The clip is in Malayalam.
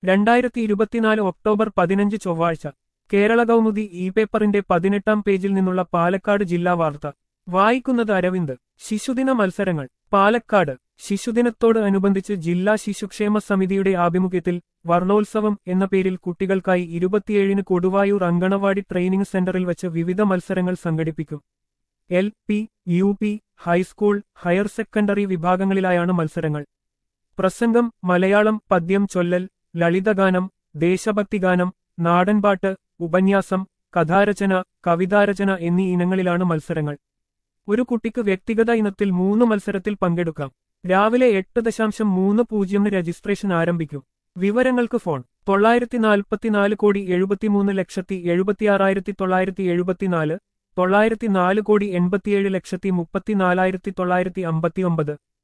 രണ്ടായിരത്തി ഇരുപത്തിനാല് ഒക്ടോബർ പതിനഞ്ച് ചൊവ്വാഴ്ച കേരള കൗമുദി ഇ പേപ്പറിന്റെ പതിനെട്ടാം പേജിൽ നിന്നുള്ള പാലക്കാട് ജില്ലാ വാർത്ത വായിക്കുന്നത് അരവിന്ദ് ശിശുദിന മത്സരങ്ങൾ പാലക്കാട് ശിശുദിനത്തോട് അനുബന്ധിച്ച് ജില്ലാ ശിശുക്ഷേമ സമിതിയുടെ ആഭിമുഖ്യത്തിൽ വർണ്ണോത്സവം എന്ന പേരിൽ കുട്ടികൾക്കായി ഇരുപത്തിയേഴിന് കൊടുവായൂർ അങ്കണവാടി ട്രെയിനിംഗ് സെന്ററിൽ വച്ച് വിവിധ മത്സരങ്ങൾ സംഘടിപ്പിക്കും L P U P high school higher secondary വിഭാഗങ്ങളിലായാണ് മത്സരങ്ങൾ പ്രസംഗം മലയാളം പദ്യം ചൊല്ലൽ ലളിതഗാനം ദേശഭക്തിഗാനം നാടൻപാട്ട് ഉപന്യാസം കഥാരചന കവിതാരചന എന്നീ ഇനങ്ങളിലാണ് മത്സരങ്ങൾ ഒരു കുട്ടിക്ക് വ്യക്തിഗത ഇനത്തിൽ മൂന്ന് മത്സരത്തിൽ പങ്കെടുക്കാം രാവിലെ എട്ട് ദശാംശം മൂന്ന് പൂജ്യമിന് രജിസ്ട്രേഷൻ ആരംഭിക്കും വിവരങ്ങൾക്ക് ഫോൺ തൊള്ളായിരത്തി നാൽപ്പത്തിനാല് കോടി എഴുപത്തിമൂന്ന് ലക്ഷത്തി എഴുപത്തിയാറായിരത്തി തൊള്ളായിരത്തി എഴുപത്തിനാല് തൊള്ളായിരത്തി നാല് കോടി എൺപത്തിയേഴ് ലക്ഷത്തി മുപ്പത്തിനാലായിരത്തി തൊള്ളായിരത്തി അമ്പത്തിയൊമ്പത്